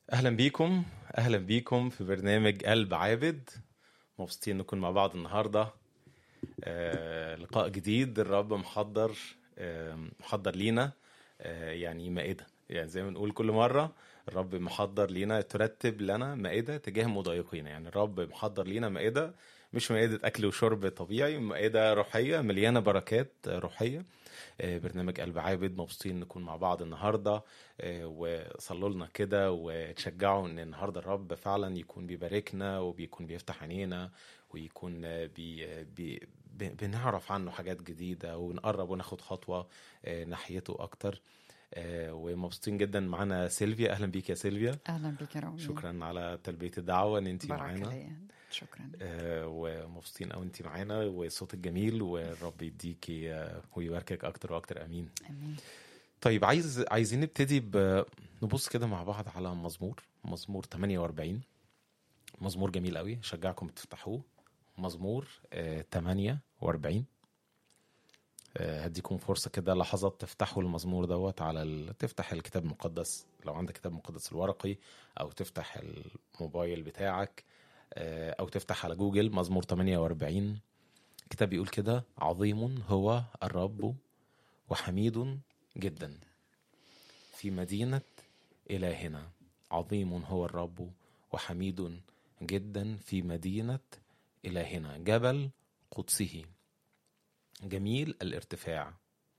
اهلا بيكم اهلا بيكم في برنامج قلب عابد مبسوطين نكون مع بعض النهارده آه لقاء جديد الرب محضر آه محضر لينا آه يعني مائده يعني زي ما بنقول كل مره الرب محضر لينا ترتب لنا مائده تجاه مضايقين يعني الرب محضر لينا مائده مش مائده اكل وشرب طبيعي مائده روحيه مليانه بركات روحيه آه، برنامج قلب عابد مبسوطين نكون مع بعض النهارده آه، وصلوا لنا كده وتشجعوا ان النهارده الرب فعلا يكون بيباركنا وبيكون بيفتح عينينا ويكون آه، بي بي بي- بنعرف عنه حاجات جديده ونقرب وناخد خطوه آه، ناحيته اكتر آه، ومبسوطين جدا معانا سيلفيا اهلا بيك يا سيلفيا اهلا بك يا رامي شكرا على تلبيه الدعوه ان انت بركة معانا ليا شكرا آه، ومبسوطين قوي انت معانا وصوتك جميل والرب يديكي آه، ويباركك اكتر واكتر امين امين طيب عايز عايزين نبتدي ب نبص كده مع بعض على مزمور مزمور 48 مزمور جميل قوي اشجعكم تفتحوه مزمور آه، 48 آه، هديكم فرصة كده لحظات تفتحوا المزمور دوت على ال... تفتح الكتاب المقدس لو عندك كتاب مقدس الورقي أو تفتح الموبايل بتاعك آه، أو تفتح على جوجل مزمور 48 كتاب بيقول كده عظيم هو الرب وحميد جدا في مدينة إلهنا عظيم هو الرب وحميد جدا في مدينة إلهنا جبل قدسه جميل الارتفاع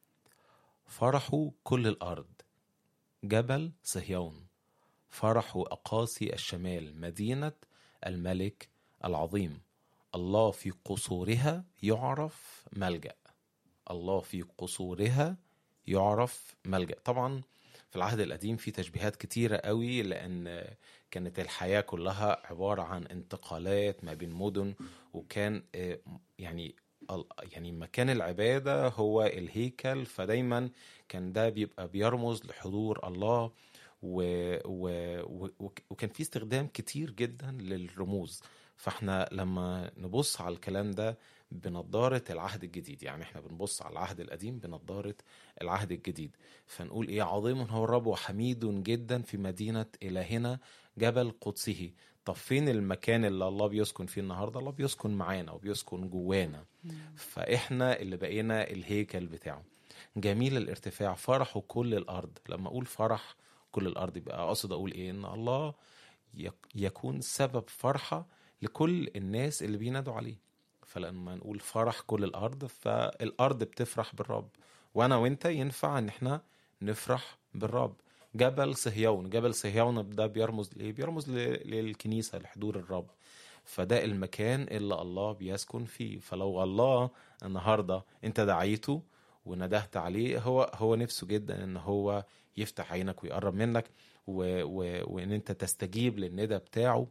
فرح كل الأرض جبل صهيون فرح أقاصي الشمال مدينة الملك العظيم الله في قصورها يعرف ملجأ الله في قصورها يعرف ملجأ طبعا في العهد القديم في تشبيهات كتيرة قوي لأن كانت الحياة كلها عبارة عن انتقالات ما بين مدن وكان آه، يعني ال- يعني مكان العبادة هو الهيكل فدايما كان ده بيبقى بيرمز لحضور الله و... و... و... وكان في استخدام كتير جدا للرموز فاحنا لما نبص على الكلام ده بنضارة العهد الجديد يعني احنا بنبص على العهد القديم بنضارة العهد الجديد فنقول ايه عظيم هو الرب وحميد جدا في مدينة إلهنا جبل قدسه طب فين المكان اللي الله بيسكن فيه النهاردة الله بيسكن معانا وبيسكن جوانا فاحنا اللي بقينا الهيكل بتاعه جميل الارتفاع فرح كل الارض لما اقول فرح كل الارض يبقى اقصد اقول ايه ان الله يك- يكون سبب فرحه لكل الناس اللي بينادوا عليه فلما نقول فرح كل الارض فالارض بتفرح بالرب وانا وانت ينفع ان احنا نفرح بالرب جبل صهيون جبل صهيون ده بيرمز لايه بيرمز ل- للكنيسه لحضور الرب فده المكان اللي الله بيسكن فيه فلو الله النهارده انت دعيته وندهت عليه هو هو نفسه جدا ان هو يفتح عينك ويقرب منك و و وان انت تستجيب للندى بتاعه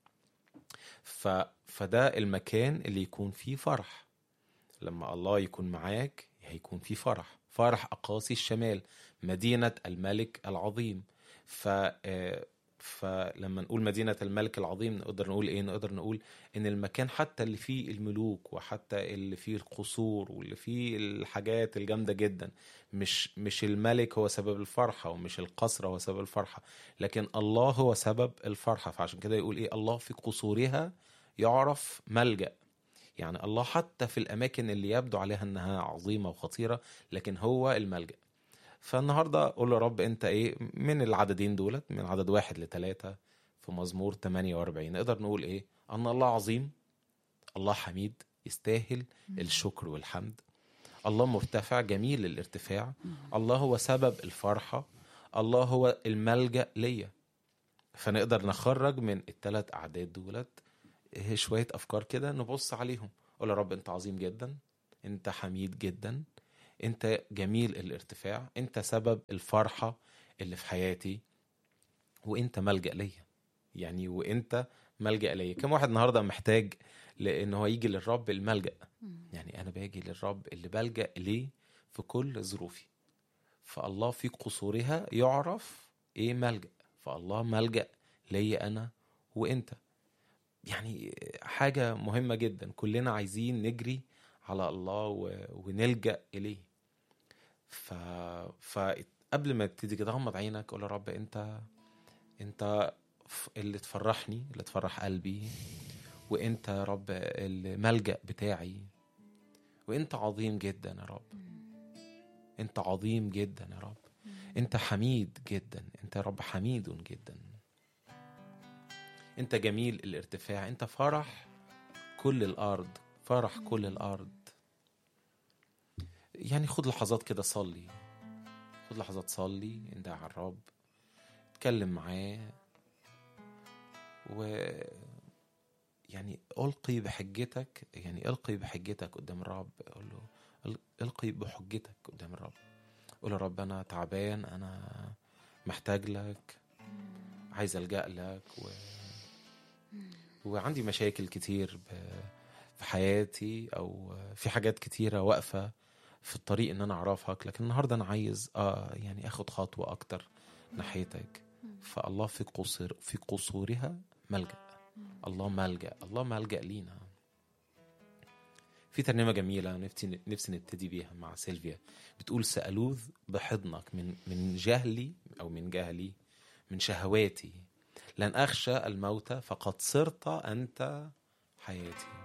ف فده المكان اللي يكون فيه فرح لما الله يكون معاك هيكون فيه فرح فرح أقاصي الشمال مدينة الملك العظيم ف آه، فلما نقول مدينة الملك العظيم نقدر نقول ايه نقدر نقول ان المكان حتى اللي فيه الملوك وحتى اللي فيه القصور واللي فيه الحاجات الجامدة جدا مش مش الملك هو سبب الفرحة ومش القصر هو سبب الفرحة لكن الله هو سبب الفرحة فعشان كده يقول ايه الله في قصورها يعرف ملجأ يعني الله حتى في الأماكن اللي يبدو عليها إنها عظيمة وخطيرة لكن هو الملجأ فالنهاردة قول له يا رب أنت إيه من العددين دولت من عدد واحد لثلاثة في مزمور 48 نقدر نقول إيه أن الله عظيم الله حميد يستاهل الشكر والحمد الله مرتفع جميل الارتفاع الله هو سبب الفرحة الله هو الملجأ ليا فنقدر نخرج من الثلاث أعداد دولت إيه شوية أفكار كده نبص عليهم قول يا رب أنت عظيم جدا أنت حميد جدا أنت جميل الارتفاع أنت سبب الفرحة اللي في حياتي وأنت ملجأ ليا يعني وأنت ملجأ ليا كم واحد النهاردة محتاج لأن هو يجي للرب الملجأ يعني أنا باجي للرب اللي بلجأ ليه في كل ظروفي فالله في قصورها يعرف ايه ملجأ فالله ملجأ ليا انا وانت يعني حاجة مهمة جدا كلنا عايزين نجري على الله و... ونلجأ إليه ف... فقبل ما تبتدي كده غمض عينك قول يا رب انت انت ف- اللي تفرحني اللي تفرح قلبي وانت يا رب الملجأ بتاعي وانت عظيم جدا يا رب انت عظيم جدا يا رب انت حميد جدا انت يا رب حميد جدا انت جميل الارتفاع انت فرح كل الارض فرح كل الارض يعني خد لحظات كده صلي خد لحظات صلي اندع على الرب اتكلم معاه و يعني القي بحجتك يعني القي بحجتك قدام الرب قول له ال- القي بحجتك قدام الرب قول يا رب انا تعبان انا محتاج لك عايز الجا لك و... وعندي مشاكل كتير ب... في حياتي او في حاجات كتيره واقفه في الطريق ان انا اعرفك لكن النهارده انا عايز اه يعني اخد خطوه اكتر ناحيتك فالله في قصور في قصورها ملجأ الله ملجأ الله ملجأ لينا في ترنيمة جميلة نفسي نفسي نبتدي بيها مع سيلفيا بتقول سألوذ بحضنك من من جهلي أو من جهلي من شهواتي لن أخشى الموت فقد صرت أنت حياتي